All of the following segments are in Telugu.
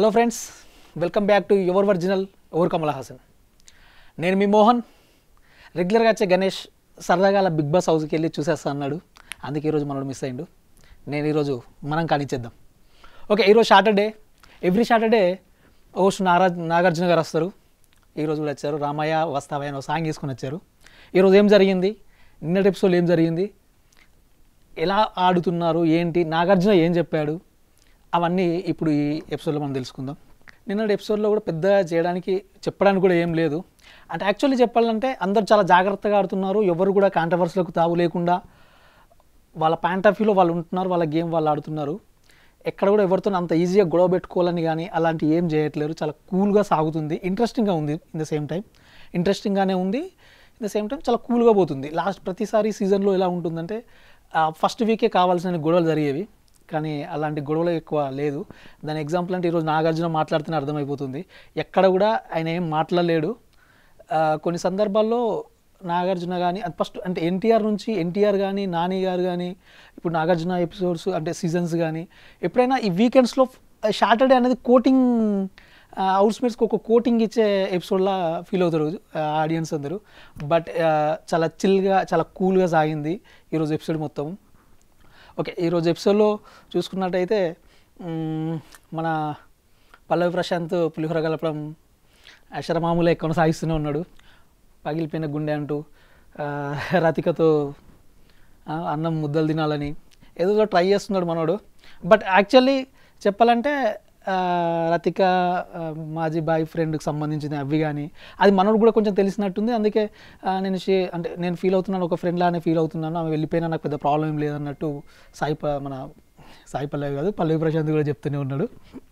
hello friends welcome back to your original over Kamal Haasan నేను మీ మోహన్ రెగ్యులర్గా వచ్చే గణేష్ సరదాగా అలా బిగ్ బాస్ హౌస్కి వెళ్ళి చూసేస్తా అన్నాడు అందుకే ఈరోజు మనోడు మిస్ అయ్యిండు నేను ఈరోజు మనం కానిచ్చేద్దాం ఓకే ఈరోజు సాటర్డే ఎవ్రీ సాటర్డే హోస్ట్ నారాజ్ నాగార్జున గారు వస్తారు ఈరోజు కూడా వచ్చారు రామయ్య వస్తావయ్య అని ఒక సాంగ్ తీసుకొని వచ్చారు ఈరోజు ఏం జరిగింది నిన్నటి ఎపిసోడ్ ఏం జరిగింది ఎలా ఆడుతున్నారు ఏంటి నాగార్జున ఏం చెప్పాడు అవన్నీ ఇప్పుడు ఈ ఎపిసోడ్లో మనం తెలుసుకుందాం నిన్నటి ఎపిసోడ్లో కూడా పెద్దగా చేయడానికి చెప్పడానికి కూడా ఏం లేదు అంటే యాక్చువల్లీ చెప్పాలంటే అందరు చాలా జాగ్రత్తగా ఆడుతున్నారు ఎవరు కూడా కాంట్రవర్సీలకు తావు లేకుండా వాళ్ళ పాయింట్ ఆఫ్ వ్యూలో వాళ్ళు ఉంటున్నారు వాళ్ళ గేమ్ వాళ్ళు ఆడుతున్నారు ఎక్కడ కూడా ఎవరితో అంత ఈజీగా గొడవ పెట్టుకోవాలని కానీ అలాంటి ఏం చేయట్లేరు చాలా కూల్గా సాగుతుంది ఇంట్రెస్టింగ్గా ఉంది ఇన్ ద సేమ్ టైం ఇంట్రెస్టింగ్గానే ఉంది ఇన్ ద సేమ్ టైం చాలా కూల్గా పోతుంది లాస్ట్ ప్రతిసారి సీజన్లో ఎలా ఉంటుందంటే ఫస్ట్ వీకే కావాల్సిన గొడవలు జరిగేవి కానీ అలాంటి గొడవలు ఎక్కువ లేదు దాని ఎగ్జాంపుల్ అంటే ఈరోజు నాగార్జున మాట్లాడితేనే అర్థమైపోతుంది ఎక్కడ కూడా ఆయన ఏం మాట్లాడలేడు ఆ, కొన్ని సందర్భాల్లో నాగార్జున కానీ ఫస్ట్ అంటే ఎన్టీఆర్ నుంచి ఎన్టీఆర్ కానీ నాని గారు కానీ ఇప్పుడు నాగార్జున ఎపిసోడ్స్ అంటే సీజన్స్ కానీ ఎప్పుడైనా ఈ వీకెండ్స్లో సాటర్డే అనేది కోటింగ్ అవుట్స్మేట్స్కి ఒక కోటింగ్ ఇచ్చే ఎపిసోడ్లా ఫీల్ అవుతారు ఆడియన్స్ అందరూ బట్ చాలా చిల్గా చాలా కూల్గా సాగింది ఈరోజు ఎపిసోడ్ మొత్తం ఓకే ఈరోజు ఎపిసోడ్లో చూసుకున్నట్టయితే మ్మ్, మన పల్లవి ప్రశాంత్ పులిహోర కలపడం అక్షరమామూలే కొనసాగిస్తూనే ఉన్నాడు పగిలిపోయిన గుండె అంటూ ఆ, రతికతో ఆ, అన్నం ముద్దలు తినాలని ఏదో ట్రై చేస్తున్నాడు మనోడు బట్ యాక్చువల్లీ చెప్పాలంటే ఆ, రతిక ఆ, మాజీ బాయ్ ఫ్రెండ్కి సంబంధించిన అవి కానీ అది మనోడు కూడా కొంచెం తెలిసినట్టుంది అందుకే ఆ, నేను షే అంటే నేను ఫీల్ అవుతున్నాను ఒక ఫ్రెండ్ లానే ఫీల్ అవుతున్నాను ఆమె వెళ్ళిపోయినా నాకు పెద్ద ప్రాబ్లం ఏం లేదన్నట్టు సాయి ప- మన సాయి పల్లవి కాదు పల్లవి ప్రశాంత్ కూడా చెప్తూనే ఉన్నాడు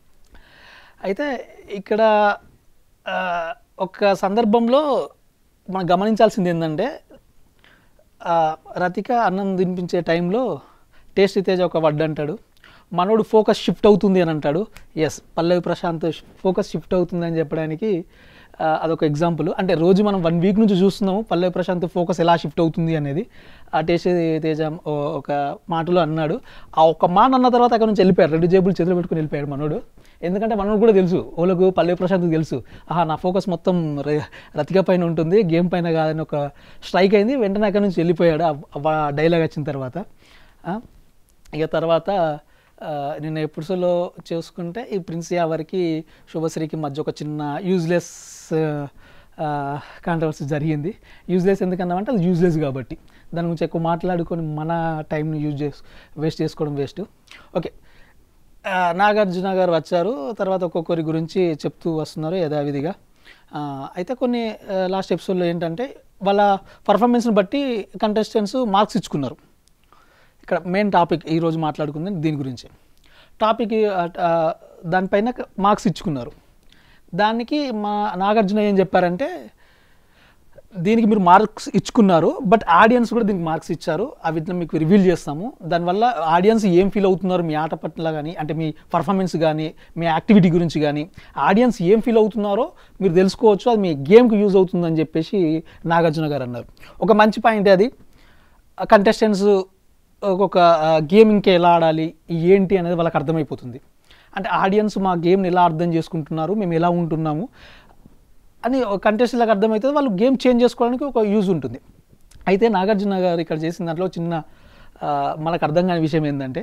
అయితే ఇక్కడ ఆ, ఒక సందర్భంలో మనం గమనించాల్సింది ఏంటంటే ఆ, రతిక అన్నం తినిపించే టైంలో టేస్ట్ తేజ ఒక వడ్డు అంటాడు మనోడు ఫోకస్ షిఫ్ట్ అవుతుంది అని అంటాడు yes Pallavi Prashanth focus shift అవుతుంది అని చెప్పడానికి ఆ, అదొక ఎగ్జాంపుల్ అంటే రోజు మనం వన్ వీక్ నుంచి చూస్తున్నాము పల్లవి ప్రశాంత్ ఫోకస్ ఎలా షిఫ్ట్ అవుతుంది అనేది ఆ టేస్ట్ తేజ ఓ- ఒక మాటలో అన్నాడు ఆ ఒక్క మాట అన్న తర్వాత అక్కడ నుంచి వెళ్ళిపోయాడు రెండు జేబులు చేతులు పెట్టుకుని వెళ్ళిపోయాడు మనోడు ఎందుకంటే మనోడు కూడా తెలుసు ఓలకు పల్లవి ప్రశాంత్కి తెలుసు ఆహా నా ఫోకస్ మొత్తం ర- రతిక పైన ఉంటుంది గేమ్ పైన కాదని ఒక స్ట్రైక్ అయింది వెంటనే అక్కడ నుంచి వెళ్ళిపోయాడు ఆ డైలాగ్ వచ్చిన తర్వాత ఆ, ఇక తర్వాత ఆ, నిన్న ఎపిసోడ్లో చూసుకుంటే ఈ ప్రిన్స్ యావర్కి శుభశ్రీకి మధ్య ఒక చిన్న యూజ్లెస్ కాంట్రవర్సీ జరిగింది యూజ్లెస్ ఎందుకన్నామంటే అది యూజ్లెస్ కాబట్టి దాని గురించి ఎక్కువ మాట్లాడుకొని మన టైంని యూజ్ చేసు వేస్ట్ చేసుకోవడం వేస్ట్ ఓకే ఆ, నాగార్జున గారు వచ్చారు తర్వాత ఒక్కొక్కరి గురించి చెప్తూ వస్తున్నారు యథావిధిగా ఆ, అయితే కొన్ని లాస్ట్ ఎపిసోడ్లో ఏంటంటే వాళ్ళ పర్ఫార్మెన్స్ని బట్టి కంటెస్టెంట్స్ మార్క్స్ ఇచ్చుకున్నారు ఇక్కడ మెయిన్ టాపిక్ ఈరోజు మాట్లాడుకుంది దీని గురించి టాపిక్ ఆ, దానిపైన మార్క్స్ ఇచ్చుకున్నారు దానికి మా నాగార్జున ఏం చెప్పారంటే దీనికి మీరు మార్క్స్ ఇచ్చుకున్నారు బట్ ఆడియన్స్ కూడా దీనికి మార్క్స్ ఇచ్చారు అవి మీకు రివీల్ చేస్తాము దానివల్ల ఆడియన్స్ ఏం ఫీల్ అవుతున్నారు మీ ఆట పట్ల కానీ అంటే మీ పర్ఫార్మెన్స్ కానీ మీ యాక్టివిటీ గురించి కానీ ఆడియన్స్ ఏం ఫీల్ అవుతున్నారో మీరు తెలుసుకోవచ్చు అది మీ గేమ్కి యూజ్ అవుతుందని చెప్పేసి నాగార్జున గారు అన్నారు ఒక మంచి పాయింట్ అది కంటెస్టెంట్స్ ఒక గేమింగ్కి ఎలా ఆడాలి ఏంటి అనేది వాళ్ళకి అర్థమైపోతుంది అంటే ఆడియన్స్ మా గేమ్ని ఎలా అర్థం చేసుకుంటున్నారు మేము ఎలా ఉంటున్నాము అని కంటెస్టెంట్లకు అర్థమవుతుంది వాళ్ళు గేమ్ చేంజ్ చేసుకోవడానికి ఒక యూజ్ ఉంటుంది అయితే నాగార్జున గారు ఇక్కడ చేసిన దాంట్లో చిన్న ఆ, మనకు అర్థం కాని విషయం ఏంటంటే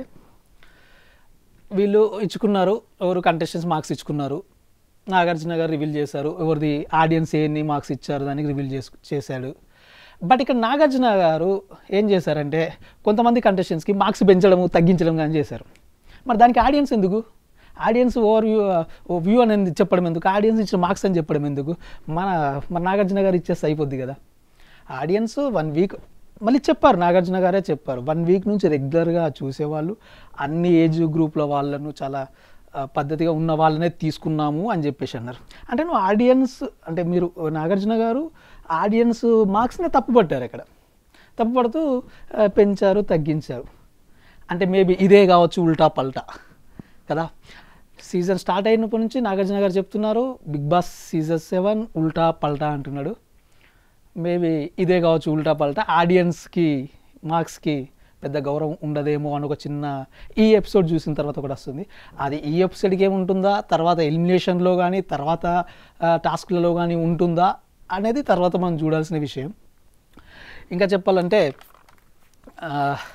వీళ్ళు ఇచ్చుకున్నారు ఎవరు కంటెస్టెంట్స్ మార్క్స్ ఇచ్చుకున్నారు నాగార్జున గారు రివీల్ చేశారు ఎవరిది ఆడియన్స్ ఎన్ని మార్క్స్ ఇచ్చారు దానికి రివీల్ చేసు చేశాడు బట్ ఇక్కడ నాగార్జున గారు ఏం చేశారంటే కొంతమంది కంటెస్టెంట్స్కి మార్క్స్ పెంచడము తగ్గించడం కానీ చేశారు మరి దానికి ఆడియన్స్ ఎందుకు ఆడియన్స్ ఓవర్ వ్యూ వ్యూ అనేది చెప్పడం ఎందుకు ఆడియన్స్ ఇచ్చిన మార్క్స్ అని చెప్పడం ఎందుకు మన మన నాగార్జున గారు ఇచ్చేస్తే అయిపోద్ది కదా ఆడియన్స్ వన్ వీక్ మళ్ళీ చెప్పారు నాగార్జున గారే చెప్పారు వన్ వీక్ నుంచి రెగ్యులర్గా చూసేవాళ్ళు అన్ని ఏజ్ గ్రూప్ల వాళ్ళను చాలా ఆ, పద్ధతిగా ఉన్న వాళ్ళనే తీసుకున్నాము అని చెప్పేసి అన్నారు అంటే నువ్వు ఆడియన్స్ అంటే మీరు నాగార్జున గారు ఆడియన్స్ మార్క్స్ని తప్పుపట్టారు ఇక్కడ తప్పుపడుతూ ఆ, పెంచారు తగ్గించారు అంటే మేబీ ఇదే కావచ్చు ఉల్టా పల్టా కదా సీజన్ స్టార్ట్ అయినప్పటి నుంచి నాగార్జున గారు చెప్తున్నారు బిగ్ బాస్ సీజన్ సెవెన్ ఉల్టా పల్టా అంటున్నాడు మేబీ ఇదే కావచ్చు ఉల్టా పల్టా ఆడియన్స్కి మార్క్స్కి పెద్ద గౌరవం ఉండదేమో అని ఒక చిన్న ఈ ఎపిసోడ్ చూసిన తర్వాత ఒకటి వస్తుంది అది ఈ ఎపిసోడ్కి ఏముంటుందా తర్వాత ఎలిమినేషన్లో కానీ తర్వాత టాస్క్లలో కానీ ఉంటుందా అనేది తర్వాత మనం చూడాల్సిన విషయం ఇంకా చెప్పాలంటే ఆ,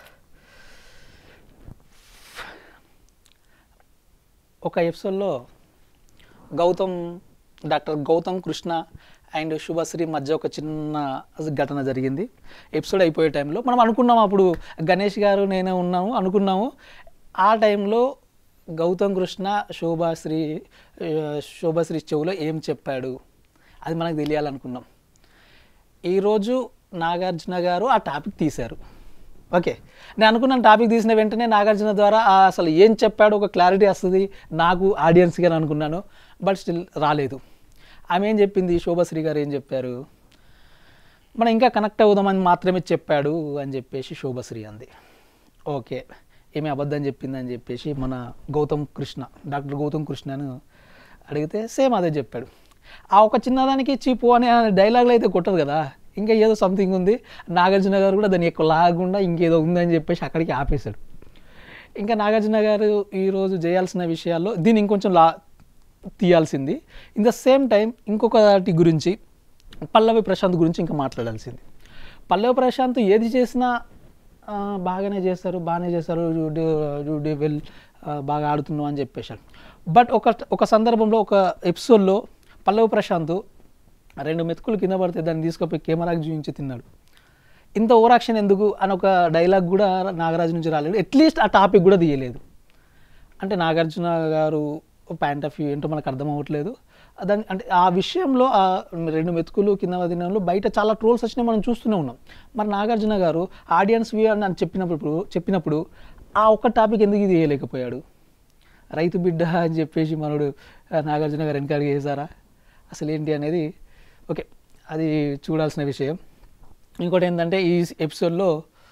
ఒక ఎపిసోడ్లో గౌతమ్ డాక్టర్ గౌతమ్ కృష్ణ అండ్ శుభశ్రీ మధ్య ఒక చిన్న ఘటన జరిగింది ఎపిసోడ్ అయిపోయే టైంలో మనం అనుకున్నాం అప్పుడు గణేష్ గారు నేనే ఉన్నాము అనుకున్నాము ఆ టైంలో గౌతమ్ కృష్ణ శోభాశ్రీ ఆ, శోభశ్రీ చెవులో ఏం చెప్పాడు అది మనకు తెలియాలనుకున్నాం ఈరోజు నాగార్జున గారు ఆ టాపిక్ తీశారు ఓకే నేను అనుకున్నాను టాపిక్ తీసిన వెంటనే నాగార్జున ద్వారా ఆ అసలు ఏం చెప్పాడో ఒక క్లారిటీ వస్తుంది నాకు ఆడియన్స్గా అనుకున్నాను బట్ స్టిల్ రాలేదు ఆమె ఏం చెప్పింది శోభశ్రీ గారు ఏం చెప్పారు మనం ఇంకా కనెక్ట్ అవుదామని మాత్రమే చెప్పాడు అని చెప్పేసి శోభశ్రీ అంది ఓకే ఏమి అబద్ధం చెప్పిందని చెప్పేసి మన గౌతమ్ కృష్ణ డాక్టర్ గౌతమ్ కృష్ణను అడిగితే సేమ్ అదే చెప్పాడు ఆ ఒక చిన్నదానికి చీపు అనే డైలాగ్లో అయితే కొట్టదు కదా ఇంకా ఏదో సంథింగ్ ఉంది నాగార్జున గారు కూడా దాన్ని ఎక్కువ లాగకుండా ఇంకేదో ఉందని చెప్పేసి అక్కడికి ఆపేశాడు ఇంకా నాగార్జున గారు ఈరోజు చేయాల్సిన విషయాల్లో దీన్ని ఇంకొంచెం లా తీయాల్సింది ఇన్ ద సేమ్ టైం ఇంకొకటి గురించి పల్లవి ప్రశాంత్ గురించి ఇంకా మాట్లాడాల్సింది పల్లవి ప్రశాంత్ ఏది చేసినా ఆ, బాగానే చేస్తారు బాగానే చేస్తారు యూ డి వెల్ బాగా ఆడుతున్నావు అని చెప్పేశాడు బట్ ఒక ఒక సందర్భంలో ఒక ఎపిసోడ్లో పల్లవి ప్రశాంత్ రెండు మెతుకులు కింద పడితే దాన్ని తీసుకుపోయి కెమెరాకి చూపించి తిన్నాడు ఇంత ఓరాక్షన్ ఎందుకు అని ఒక డైలాగ్ కూడా నాగరాజు నుంచి రాలేదు అట్లీస్ట్ ఆ టాపిక్ కూడా తీయలేదు అంటే నాగార్జున గారు పాయింట్ ఆఫ్ వ్యూ ఏంటో మనకు అర్థం అవ్వట్లేదు దాని అంటే ఆ విషయంలో ఆ రెండు మెతుకులు కింద వదినంలో బయట చాలా ట్రోల్స్ వచ్చినాయి మనం చూస్తూనే ఉన్నాం మరి నాగార్జున గారు ఆడియన్స్ వ్యూ అని అని చెప్పినప్పుడు చెప్పినప్పుడు ఆ ఒక్క టాపిక్ ఎందుకు ఇది చేయలేకపోయాడు రైతు బిడ్డ అని చెప్పేసి మనడు ఆ, నాగార్జున గారు వెనకాడికి వేసారా అసలు ఏంటి అనేది ఓకే అది చూడాల్సిన విషయం ఇంకోటి ఏంటంటే ఈ ఎపిసోడ్లో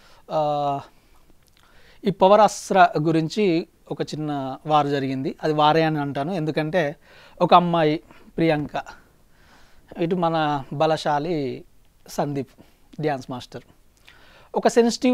ఈ పవర్ అస్త్ర గురించి ఒక చిన్న వార్ జరిగింది అది వారే అని అంటాను ఎందుకంటే ఒక అమ్మాయి ప్రియాంక ఇటు మన బలశాలి సందీప్ డ్యాన్స్ మాస్టర్ ఒక సెన్సిటివ్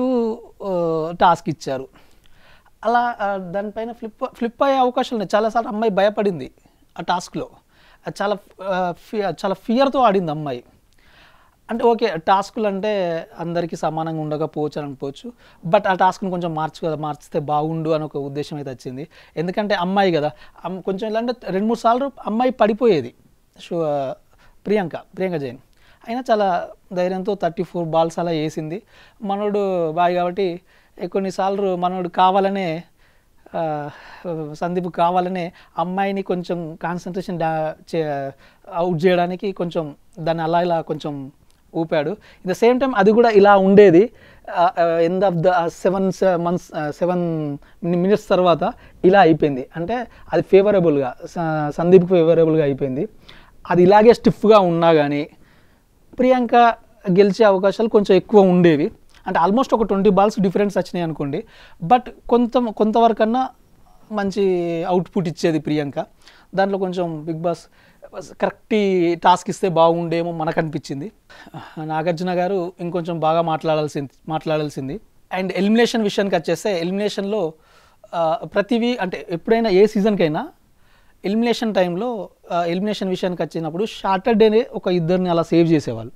టాస్క్ ఇచ్చారు అలా ఆ, దానిపైన ఫ్లిప్ ఫ్లిప్ అయ్యే అవకాశాలు ఉన్నాయి చాలాసార్లు అమ్మాయి భయపడింది ఆ టాస్క్లో అది చాలా ఆ, ఫి చాలా ఫియర్తో ఆడింది అమ్మాయి అంటే ఓకే టాస్కులు అంటే అందరికీ సమానంగా ఉండకపోవచ్చు అని అనుకోవచ్చు బట్ ఆ టాస్క్ని కొంచెం మార్చు కదా మార్చితే బాగుండు అని ఒక ఉద్దేశం అయితే వచ్చింది ఎందుకంటే అమ్మాయి కదా అమ్- కొంచెం ఎలా అంటే రెండు మూడు సార్లు అమ్మాయి పడిపోయేది షో ప్రియాంక ప్రియాంక జైన్ అయినా చాలా ధైర్యంతో థర్టీ ఫోర్ బాల్స్ అలా వేసింది మనోడు బాయ్ కాబట్టి ఏ కొన్నిసార్లు మనోడు కావాలనే ఆ, సందీప్ కావాలనే అమ్మాయిని కొంచెం కాన్సన్ట్రేషన్ డా చే అవుట్ చేయడానికి కొంచెం దాన్ని అలా ఇలా కొంచెం ఊపాడు ఇన్ ద సేమ్ టైం అది కూడా ఇలా ఉండేది end of the seven months seven minutes తర్వాత ఇలా అయిపోయింది అంటే అది ఫేవరబుల్గా సందీప్ ఫేవరబుల్గా అయిపోయింది అది ఇలాగే స్టిఫ్గా ఉన్నా కానీ ప్రియాంక గెలిచే అవకాశాలు కొంచెం ఎక్కువ ఉండేవి అంటే ఆల్మోస్ట్ ఒక ట్వంటీ బాల్స్ డిఫరెన్స్ వచ్చినాయి అనుకోండి బట్ కొంత కొంతవరకన్నా మంచి అవుట్పుట్ ఇచ్చేది ప్రియాంక దాంట్లో కొంచెం బిగ్ బాస్ కరెక్ట్ టాస్క్ ఇస్తే బాగుండేమో మనకు అనిపించింది నాగార్జున గారు ఇంకొంచెం బాగా మాట్లాడాల్సింది మాట్లాడాల్సింది అండ్ ఎలిమినేషన్ విషయానికి వచ్చేస్తే ఎలిమినేషన్లో ప్రతివి అంటే ఎప్పుడైనా ఏ సీజన్కైనా ఎలిమినేషన్ టైంలో ఎలిమినేషన్ విషయానికి వచ్చినప్పుడు సాటర్డేనే ఒక ఇద్దరిని అలా సేవ్ చేసేవాళ్ళు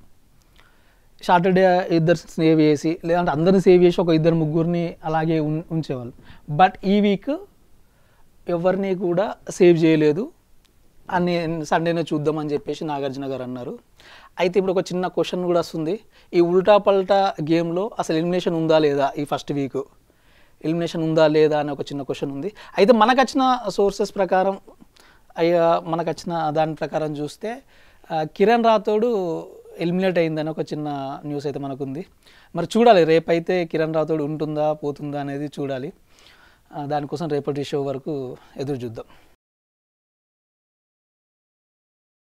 సాటర్డే ఇద్దరు సేవ్ చేసి లేదంటే అందరిని సేవ్ చేసి ఒక ఇద్దరు ముగ్గురిని అలాగే ఉం- ఉంచేవాళ్ళు బట్ ఈ వీక్ ఎవరిని కూడా సేవ్ చేయలేదు అని సండేనే చూద్దామని చెప్పేసి నాగార్జున గారు అన్నారు అయితే ఇప్పుడు ఒక చిన్న క్వశ్చన్ కూడా వస్తుంది ఈ ఉల్టా పల్టా గేమ్లో అసలు ఎలిమినేషన్ ఉందా లేదా ఈ ఫస్ట్ వీక్ ఎలిమినేషన్ ఉందా లేదా అని ఒక చిన్న క్వశ్చన్ ఉంది అయితే మనకు వచ్చిన సోర్సెస్ ప్రకారం అయ్యా మనకు వచ్చిన దాని ప్రకారం చూస్తే ఆ, కిరణ్ రాథోడు ఎలిమినేట్ అయిందని ఒక చిన్న న్యూస్ అయితే మనకు ఉంది మరి చూడాలి రేపైతే కిరణ్ రాథోడ్ ఉంటుందా పోతుందా అనేది చూడాలి ఆ, దానికోసం రేపటి షో వరకు ఎదురు చూద్దాం